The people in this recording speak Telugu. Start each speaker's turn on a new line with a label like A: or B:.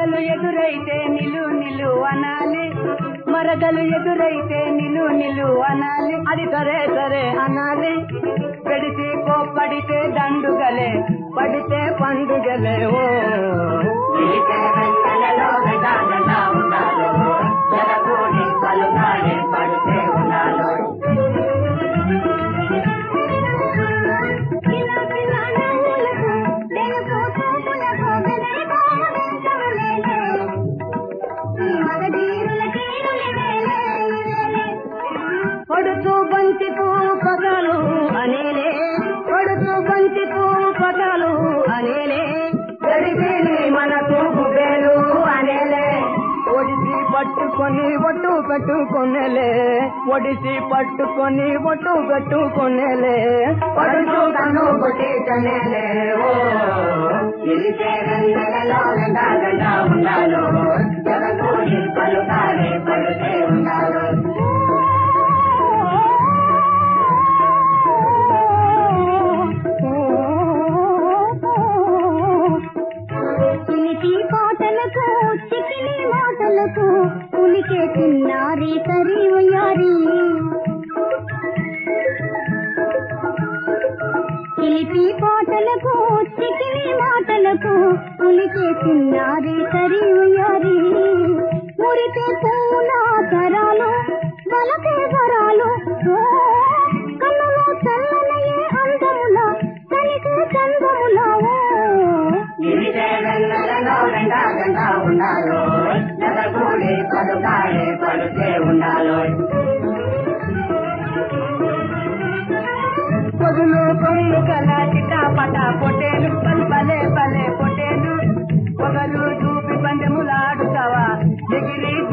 A: మరదలు ఎదురైతే నిలు నిలు అనాలి మరదలు ఎదురైతే నిలు నిలు అనాలి అది సరే సరే అనాలి పెడితే కోప్పడితే దండుగలే పడితే పండుగలే ఓ
B: నిలిచే వెన్నెలలో వెంటాగంట ఉండాలో జరగూడి పలుగాడే పడితే ఉండాలో
C: కిలా కిలా నవ్వులకు వెలుగు చూపులకు వెదరికో వెంటవలేలే ఈ మగధీరుల కీరులి వేలే ఇవేలే
A: పడుతూ బంతి పువ్వు పగలు అనేలే పడుతూ బంతి పువ్వు పగలు అనేలే గడిపేని మనకు గుబేలు అనేలే ఒడిసి పట్టుకొని ఒట్టు పెట్టుకొనేలే ఒడిసి పట్టుకొని ఒట్టు పెట్టుకొనేలే పడుతూ కన్ను కొట్టేటనేలే ఓ
B: నిలిచే వెన్నెలలో వెంటాగంట ఉండాలో జరగూడి పలుగాడే పడితే ఉండాలో
C: చిలిపి పాటలకు చికిలి మాటలకు ఉలికే చిన్నారి సరి ఉయ్యారి చిలిపి పాటలకు చికిలి మాటలకు ఉలికే చిన్నారి సరి ఉయ్యారి మురితే పూల తరాలు బలకే వరాలు ఓ, కన్నులో చల్లనయే అందముల తనికే చందముల ఓ
B: నిలిచే వెన్నెలలో వెంటాగంట ఉండాలో జరగూడి పలుగాడే పడితే ఉండాలో
A: పొగులు కొమ్ము కల చిటాపట పొట్టేలు పలు పలే పలే పొట్టేలు పొగలు చూపి పందెములాడుతావా ఎగిరి